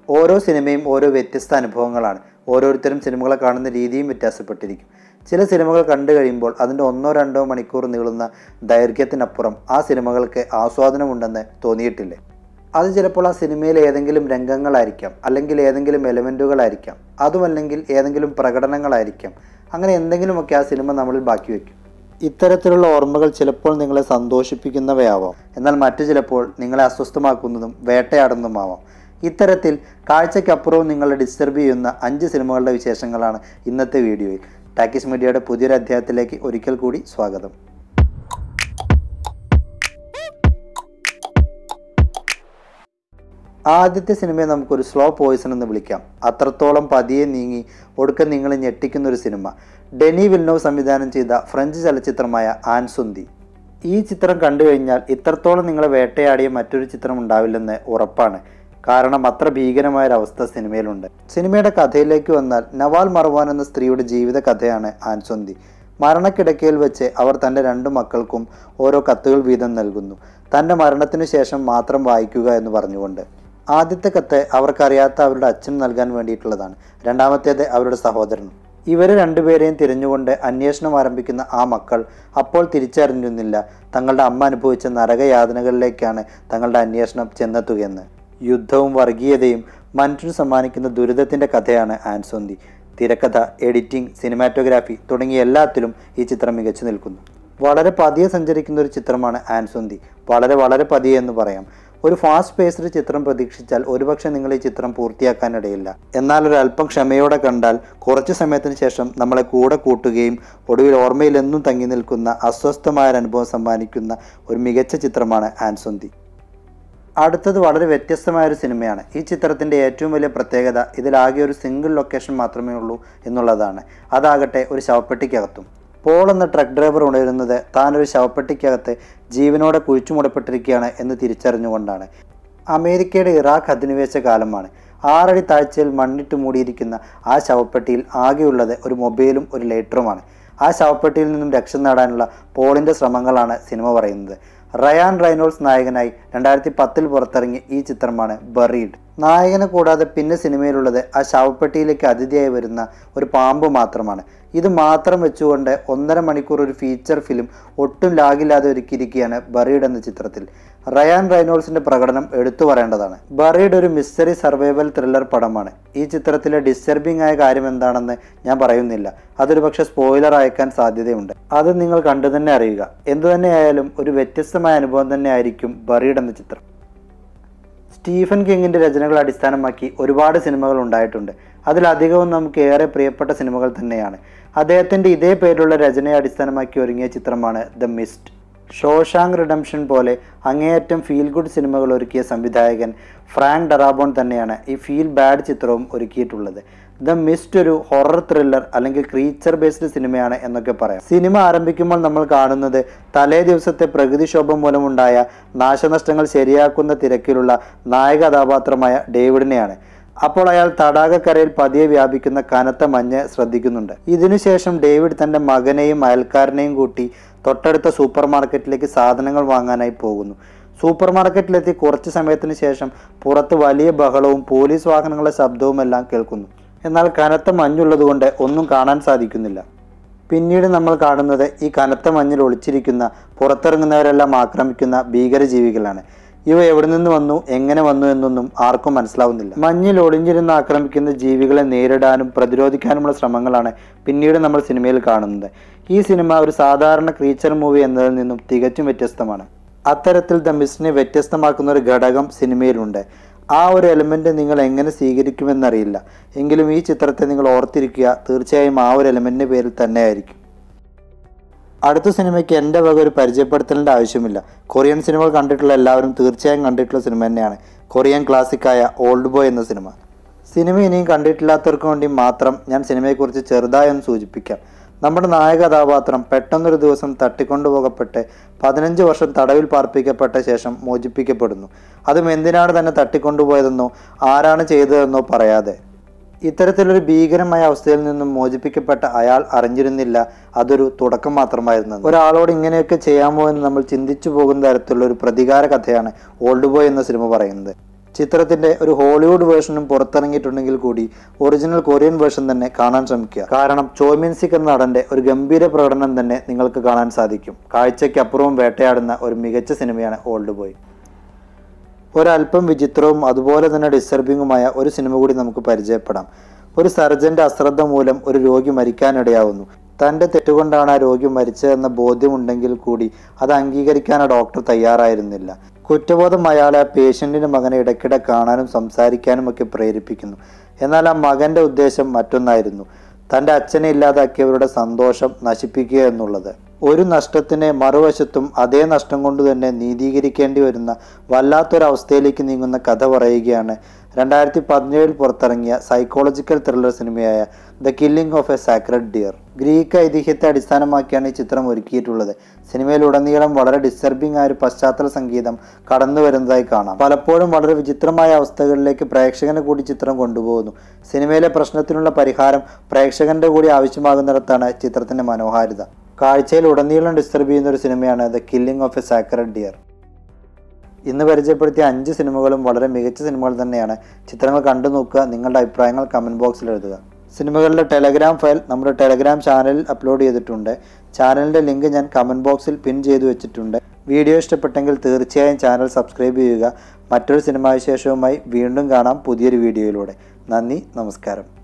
ഓരോ സിനിമയും ഓരോ വ്യത്യസ്ത അനുഭവങ്ങളാണ് ഓരോരുത്തരും സിനിമകളെ കാണുന്ന രീതിയും വ്യത്യാസപ്പെട്ടിരിക്കും ചില സിനിമകൾ കണ്ടു കഴിയുമ്പോൾ അതിൻ്റെ ഒന്നോ രണ്ടോ മണിക്കൂർ നീളുന്ന ദൈർഘ്യത്തിനപ്പുറം ആ സിനിമകൾക്ക് ആസ്വാദനമുണ്ടെന്ന് തോന്നിയിട്ടില്ലേ അത് ചിലപ്പോൾ ആ സിനിമയിലെ ഏതെങ്കിലും രംഗങ്ങളായിരിക്കാം അല്ലെങ്കിൽ ഏതെങ്കിലും എലമെൻറ്റുകളായിരിക്കാം അതുമല്ലെങ്കിൽ ഏതെങ്കിലും പ്രകടനങ്ങളായിരിക്കാം അങ്ങനെ എന്തെങ്കിലുമൊക്കെ ആ സിനിമ നമ്മളിൽ ബാക്കി വയ്ക്കും ഇത്തരത്തിലുള്ള ഓർമ്മകൾ ചിലപ്പോൾ നിങ്ങളെ സന്തോഷിപ്പിക്കുന്നവയാവാം എന്നാൽ മറ്റു ചിലപ്പോൾ നിങ്ങളെ അസ്വസ്ഥമാക്കുന്നതും വേട്ടയാടുന്നതുമാവാം ഇത്തരത്തിൽ കാഴ്ചയ്ക്കപ്പുറവും നിങ്ങളെ ഡിസ്റ്റർബ് ചെയ്യുന്ന അഞ്ച് സിനിമകളുടെ വിശേഷങ്ങളാണ് ഇന്നത്തെ വീഡിയോയിൽ ടാക്കിസ് മീഡിയയുടെ പുതിയൊരു അധ്യായത്തിലേക്ക് ഒരിക്കൽ കൂടി സ്വാഗതം ആദ്യത്തെ സിനിമയെ നമുക്കൊരു സ്ലോ പോയിസൺ എന്ന് വിളിക്കാം അത്രത്തോളം പതിയെ നീങ്ങി ഒടുക്കം നിങ്ങളെ ഞെട്ടിക്കുന്ന ഒരു സിനിമ ഡെനി വിൽനോവ് സംവിധാനം ചെയ്ത ഫ്രഞ്ച് ചലച്ചിത്രമായ ആൻസുന്തി ഈ ചിത്രം കണ്ടു കഴിഞ്ഞാൽ ഇത്രത്തോളം നിങ്ങളെ വേട്ടയാടിയ മറ്റൊരു ചിത്രം ഉണ്ടാവില്ലെന്ന് ഉറപ്പാണ് കാരണം അത്ര ഭീകരമായൊരവസ്ഥ സിനിമയിലുണ്ട് സിനിമയുടെ കഥയിലേക്ക് വന്നാൽ നവാൽ മർവാൻ എന്ന സ്ത്രീയുടെ ജീവിത കഥയാണ് ആൻസുന്തി മരണക്കിടക്കയിൽ വെച്ച് അവർ തൻ്റെ രണ്ടു മക്കൾക്കും ഓരോ കത്തുകൾ വീതം നൽകുന്നു തൻ്റെ മരണത്തിനു ശേഷം മാത്രം വായിക്കുക എന്ന് പറഞ്ഞുകൊണ്ട് ആദ്യത്തെ കത്ത് അവർക്കറിയാത്ത അവരുടെ അച്ഛൻ നൽകാൻ വേണ്ടിയിട്ടുള്ളതാണ് രണ്ടാമത്തേത് അവരുടെ സഹോദരനും ഇവരെ രണ്ടുപേരെയും തിരഞ്ഞുകൊണ്ട് അന്വേഷണം ആരംഭിക്കുന്ന ആ മക്കൾ അപ്പോൾ തിരിച്ചറിഞ്ഞിരുന്നില്ല തങ്ങളുടെ അമ്മ അനുഭവിച്ച നരകയാതനകളിലേക്കാണ് തങ്ങളുടെ അന്വേഷണം ചെന്നെത്തുകയെന്ന് യുദ്ധവും വർഗീയതയും മനുഷ്യന് സമ്മാനിക്കുന്ന ദുരിതത്തിൻ്റെ കഥയാണ് ആൻസോന്തി തിരക്കഥ എഡിറ്റിംഗ് സിനിമാറ്റോഗ്രാഫി തുടങ്ങിയ എല്ലാത്തിലും ഈ ചിത്രം മികച്ചു നിൽക്കുന്നു വളരെ പതിയെ സഞ്ചരിക്കുന്ന ഒരു ചിത്രമാണ് ആൻസോന്തി വളരെ വളരെ പതിയെ എന്ന് പറയാം ഒരു ഫാസ്റ്റ് പേസ്ഡ് ചിത്രം പ്രതീക്ഷിച്ചാൽ ഒരുപക്ഷെ നിങ്ങൾ ഈ ചിത്രം പൂർത്തിയാക്കാനിടയില്ല എന്നാൽ ഒരു അല്പം ക്ഷമയോടെ കണ്ടാൽ കുറച്ചു സമയത്തിന് ശേഷം നമ്മളെ കൂടെ കൂട്ടുകയും ഒടുവിൽ ഓർമ്മയിൽ എന്നും തങ്ങി നിൽക്കുന്ന അസ്വസ്ഥമായ ഒരു അനുഭവം സമ്മാനിക്കുന്ന ഒരു മികച്ച ചിത്രമാണ് ആൻസൊന്തി അടുത്തത് വളരെ വ്യത്യസ്തമായ ഒരു സിനിമയാണ് ഈ ചിത്രത്തിൻ്റെ ഏറ്റവും വലിയ പ്രത്യേകത ഇതിലാകെ ഒരു സിംഗിൾ ലൊക്കേഷൻ മാത്രമേ ഉള്ളൂ എന്നുള്ളതാണ് അതാകട്ടെ ഒരു ശവപ്പെട്ടിക്കകത്തും പോൾ എന്ന ട്രക്ക് ഡ്രൈവർ ഉണരുന്നത് താനൊരു ശവപ്പെട്ടിക്കകത്ത് ജീവനോടെ കുഴിച്ചുമൂടപ്പെട്ടിരിക്കുകയാണ് എന്ന് തിരിച്ചറിഞ്ഞുകൊണ്ടാണ് അമേരിക്കയുടെ ഇറാഖ് അധിനിവേശ കാലമാണ് ആറടി താഴ്ചയിൽ മണ്ണിട്ട് മൂടിയിരിക്കുന്ന ആ ശവപ്പെട്ടിയിൽ ആകെയുള്ളത് ഒരു മൊബൈലും ഒരു ലൈറ്ററുമാണ് ആ ശവപ്പെട്ടിയിൽ നിന്നും രക്ഷ നേടാനുള്ള പോളിൻ്റെ ശ്രമങ്ങളാണ് സിനിമ പറയുന്നത് റയാൻ റൈനോൾസ് നായകനായി രണ്ടായിരത്തി പത്തിൽ പുറത്തിറങ്ങിയ ഈ ചിത്രമാണ് ബറീഡ് നായകനെ കൂടാതെ പിന്നെ സിനിമയിലുള്ളത് ആ ശവപ്പെട്ടിയിലേക്ക് അതിഥിയായി വരുന്ന ഒരു പാമ്പ് മാത്രമാണ് ഇത് മാത്രം വെച്ചുകൊണ്ട് ഒന്നര മണിക്കൂർ ഒരു ഫീച്ചർ ഫിലിം ഒട്ടും ലാഗില്ലാതെ ഒരുക്കിയിരിക്കുകയാണ് ബറീഡ് എന്ന ചിത്രത്തിൽ റയാൻ റൈനോൾസിന്റെ പ്രകടനം എടുത്തു പറയേണ്ടതാണ് ബറീഡ് ഒരു മിസ്റ്ററി സർവൈവൽ ത്രില്ലർ പടമാണ് ഈ ചിത്രത്തിലെ ഡിസ്റ്റർബിംഗ് ആയ കാര്യം എന്താണെന്ന് ഞാൻ പറയുന്നില്ല അതൊരു പക്ഷെ സ്പോയിലർ അയക്കാൻ സാധ്യതയുണ്ട് അത് നിങ്ങൾ കണ്ടു തന്നെ അറിയുക എന്തു തന്നെയായാലും ഒരു വ്യത്യസ്തമായ അനുഭവം തന്നെ ആയിരിക്കും ബറീഡ് എന്ന ചിത്രം സ്റ്റീഫൻ കിങ്ങിൻ്റെ രചനകൾ അടിസ്ഥാനമാക്കി ഒരുപാട് സിനിമകൾ ഉണ്ടായിട്ടുണ്ട് അതിലധികവും നമുക്ക് ഏറെ പ്രിയപ്പെട്ട സിനിമകൾ തന്നെയാണ് അദ്ദേഹത്തിൻ്റെ ഇതേ പേരുള്ള രചനയെ അടിസ്ഥാനമാക്കി ഒരുങ്ങിയ ചിത്രമാണ് ദ മിസ്റ്റ് ഷോഷാങ് റിഡംഷൻ പോലെ അങ്ങേയറ്റം ഫീൽ ഗുഡ് സിനിമകൾ ഒരുക്കിയ സംവിധായകൻ ഫ്രാങ്ക് ഡറാബോൺ തന്നെയാണ് ഈ ഫീൽ ബാഡ് ചിത്രവും ഒരുക്കിയിട്ടുള്ളത് ദ മിസ്റ്റ് ഒരു ഹൊറർ ത്രില്ലർ അല്ലെങ്കിൽ ക്രീച്ചർ ബേസ്ഡ് സിനിമയാണ് എന്നൊക്കെ പറയാം സിനിമ ആരംഭിക്കുമ്പോൾ നമ്മൾ കാണുന്നത് തലേ ദിവസത്തെ പ്രകൃതിക്ഷോഭം മൂലമുണ്ടായ നാശനഷ്ടങ്ങൾ ശരിയാക്കുന്ന തിരക്കിലുള്ള നായക കഥാപാത്രമായ ഡേവിഡിനെയാണ് അപ്പോൾ അയാൾ തടാകക്കരയിൽ പതിയെ വ്യാപിക്കുന്ന കനത്ത മഞ്ഞ് ശ്രദ്ധിക്കുന്നുണ്ട് ഇതിനുശേഷം ഡേവിഡ് തൻ്റെ മകനെയും അയൽക്കാരനെയും കൂട്ടി തൊട്ടടുത്ത സൂപ്പർ മാർക്കറ്റിലേക്ക് സാധനങ്ങൾ വാങ്ങാനായി പോകുന്നു സൂപ്പർ മാർക്കറ്റിലെത്തി കുറച്ച് സമയത്തിന് ശേഷം പുറത്ത് വലിയ ബഹളവും പോലീസ് വാഹനങ്ങളുടെ ശബ്ദവുമെല്ലാം കേൾക്കുന്നു എന്നാൽ കനത്ത മഞ്ഞുള്ളതുകൊണ്ട് ഒന്നും കാണാൻ സാധിക്കുന്നില്ല പിന്നീട് നമ്മൾ കാണുന്നത് ഈ കനത്ത മഞ്ഞിൽ ഒളിച്ചിരിക്കുന്ന പുറത്തിറങ്ങുന്നവരെല്ലാം ആക്രമിക്കുന്ന ഭീകരജീവികളാണ് ഇവ എവിടെ നിന്ന് വന്നു എങ്ങനെ വന്നു എന്നൊന്നും ആർക്കും മനസ്സിലാവുന്നില്ല മഞ്ഞിൽ ഒളിഞ്ഞിരുന്ന് ആക്രമിക്കുന്ന ജീവികളെ നേരിടാനും പ്രതിരോധിക്കാനുമുള്ള ശ്രമങ്ങളാണ് പിന്നീട് നമ്മൾ സിനിമയിൽ കാണുന്നത് ഈ സിനിമ ഒരു സാധാരണ ക്രീച്ചർ മൂവി എന്നതിൽ നിന്നും തികച്ചും വ്യത്യസ്തമാണ് അത്തരത്തിൽ ദ മിസ്റ്റിനെ വ്യത്യസ്തമാക്കുന്ന ഒരു ഘടകം സിനിമയിലുണ്ട് ആ ഒരു എലമെന്റ് നിങ്ങൾ എങ്ങനെ സ്വീകരിക്കുമെന്നറിയില്ല എങ്കിലും ഈ ചിത്രത്തെ നിങ്ങൾ ഓർത്തിരിക്കുക തീർച്ചയായും ആ ഒരു എലമെന്റിന്റെ പേരിൽ തന്നെ ആയിരിക്കും അടുത്ത സിനിമയ്ക്ക് എൻ്റെ വക ഒരു പരിചയപ്പെടുത്തലിൻ്റെ ആവശ്യമില്ല കൊറിയൻ സിനിമകൾ കണ്ടിട്ടുള്ള എല്ലാവരും തീർച്ചയായും കണ്ടിട്ടുള്ള സിനിമ തന്നെയാണ് കൊറിയൻ ക്ലാസിക്കായ ഓൾഡ് ബോയ് എന്ന സിനിമ സിനിമ ഇനിയും കണ്ടിട്ടില്ലാത്തവർക്ക് വേണ്ടി മാത്രം ഞാൻ സിനിമയെക്കുറിച്ച് ചെറുതായി ഒന്ന് സൂചിപ്പിക്കാം നമ്മുടെ നായക കഥാപാത്രം പെട്ടെന്നൊരു ദിവസം തട്ടിക്കൊണ്ടുപോകപ്പെട്ട് പതിനഞ്ച് വർഷം തടവിൽ പാർപ്പിക്കപ്പെട്ട ശേഷം മോചിപ്പിക്കപ്പെടുന്നു അതും എന്തിനാണ് തന്നെ തട്ടിക്കൊണ്ടുപോയതെന്നോ ആരാണ് ചെയ്തതെന്നോ പറയാതെ ഇത്തരത്തിലൊരു ഭീകരമായ അവസ്ഥയിൽ നിന്നും മോചിപ്പിക്കപ്പെട്ട അയാൾ അറിഞ്ഞിരുന്നില്ല അതൊരു തുടക്കം മാത്രമായിരുന്നു ഒരാളോട് ഇങ്ങനെയൊക്കെ ചെയ്യാമോ എന്ന് നമ്മൾ ചിന്തിച്ചു പോകുന്ന തരത്തിലുള്ള ഒരു പ്രതികാര കഥയാണ് ഓൾഡ് ബോയ് എന്ന സിനിമ പറയുന്നത് ചിത്രത്തിന്റെ ഒരു ഹോളിവുഡ് വേർഷനും പുറത്തിറങ്ങിയിട്ടുണ്ടെങ്കിൽ കൂടി ഒറിജിനൽ കൊറിയൻ വേർഷൻ തന്നെ കാണാൻ ശ്രമിക്കുക കാരണം ചോമിൻസിക് എന്ന നടന്റെ ഒരു ഗംഭീര പ്രകടനം തന്നെ നിങ്ങൾക്ക് കാണാൻ സാധിക്കും കാഴ്ചയ്ക്കപ്പുറവും വേട്ടയാടുന്ന ഒരു മികച്ച സിനിമയാണ് ഓൾഡ് ബോയ് ഒരല്പം വിചിത്രവും അതുപോലെ തന്നെ ഡിസ്റ്റർബിങ്ങുമായ ഒരു സിനിമ കൂടി നമുക്ക് പരിചയപ്പെടാം ഒരു സർജന്റെ അശ്രദ്ധ മൂലം ഒരു രോഗി മരിക്കാനിടയാവുന്നു തൻ്റെ തെറ്റുകൊണ്ടാണ് ആ രോഗി മരിച്ചതെന്ന ബോധ്യമുണ്ടെങ്കിൽ കൂടി അത് അംഗീകരിക്കാൻ ആ ഡോക്ടർ തയ്യാറായിരുന്നില്ല കുറ്റബോധം അയാളെ ആ പേഷ്യൻറ്റിൻ്റെ മകനെ ഇടയ്ക്കിടെ കാണാനും സംസാരിക്കാനും ഒക്കെ പ്രേരിപ്പിക്കുന്നു എന്നാൽ ആ മകൻ്റെ ഉദ്ദേശം മറ്റൊന്നായിരുന്നു തൻ്റെ അച്ഛനെ ഇല്ലാതാക്കിയവരുടെ സന്തോഷം നശിപ്പിക്കുക എന്നുള്ളത് ഒരു നഷ്ടത്തിനെ മറുവശത്തും അതേ നഷ്ടം കൊണ്ട് തന്നെ നീതീകരിക്കേണ്ടി വരുന്ന വല്ലാത്തൊരവസ്ഥയിലേക്ക് നീങ്ങുന്ന കഥ പറയുകയാണ് രണ്ടായിരത്തി പതിനേഴിൽ പുറത്തിറങ്ങിയ സൈക്കോളജിക്കൽ ത്രില്ലർ സിനിമയായ the killing of a sacred deer ഗ്രീക്ക് ഐതിഹ്യത്തെ അടിസ്ഥാനമാക്കിയാണ് ഈ ചിത്രം ഒരുക്കിയിട്ടുള്ളത് സിനിമയിലുടനീളം വളരെ ഡിസ്റ്റർബിംഗ് ആയ ഒരു പശ്ചാത്തല സംഗീതം കടന്നു വരുന്നതായി കാണാം പലപ്പോഴും വളരെ വിചിത്രമായ അവസ്ഥകളിലേക്ക് പ്രേക്ഷകനെ കൂടി ചിത്രം കൊണ്ടുപോകുന്നു സിനിമയിലെ പ്രശ്നത്തിനുള്ള പരിഹാരം പ്രേക്ഷകന്റെ കൂടി ആവശ്യമാകുന്നിടത്താണ് ചിത്രത്തിന്റെ മനോഹാരിത കാഴ്ചയിൽ ഉടനീളം ഡിസ്റ്റർബ് ചെയ്യുന്ന ഒരു സിനിമയാണ് the killing of a sacred deer ഇന്ന് പരിചയപ്പെടുത്തിയ അഞ്ച് സിനിമകളും വളരെ മികച്ച സിനിമകൾ തന്നെയാണ് ചിത്രങ്ങൾ കണ്ടു നോക്കുക നിങ്ങളുടെ അഭിപ്രായങ്ങൾ കമൻറ്റ് ബോക്സിൽ എഴുതുക സിനിമകളുടെ ടെലഗ്രാം ഫയൽ നമ്മുടെ ടെലഗ്രാം ചാനലിൽ അപ്ലോഡ് ചെയ്തിട്ടുണ്ട് ചാനലിൻ്റെ ലിങ്ക് ഞാൻ കമൻറ്റ് ബോക്സിൽ പിൻ ചെയ്തു വെച്ചിട്ടുണ്ട് വീഡിയോ ഇഷ്ടപ്പെട്ടെങ്കിൽ തീർച്ചയായും ചാനൽ സബ്സ്ക്രൈബ് ചെയ്യുക മറ്റൊരു സിനിമാ വിശേഷവുമായി വീണ്ടും കാണാം പുതിയൊരു വീഡിയോയിലൂടെ നന്ദി നമസ്കാരം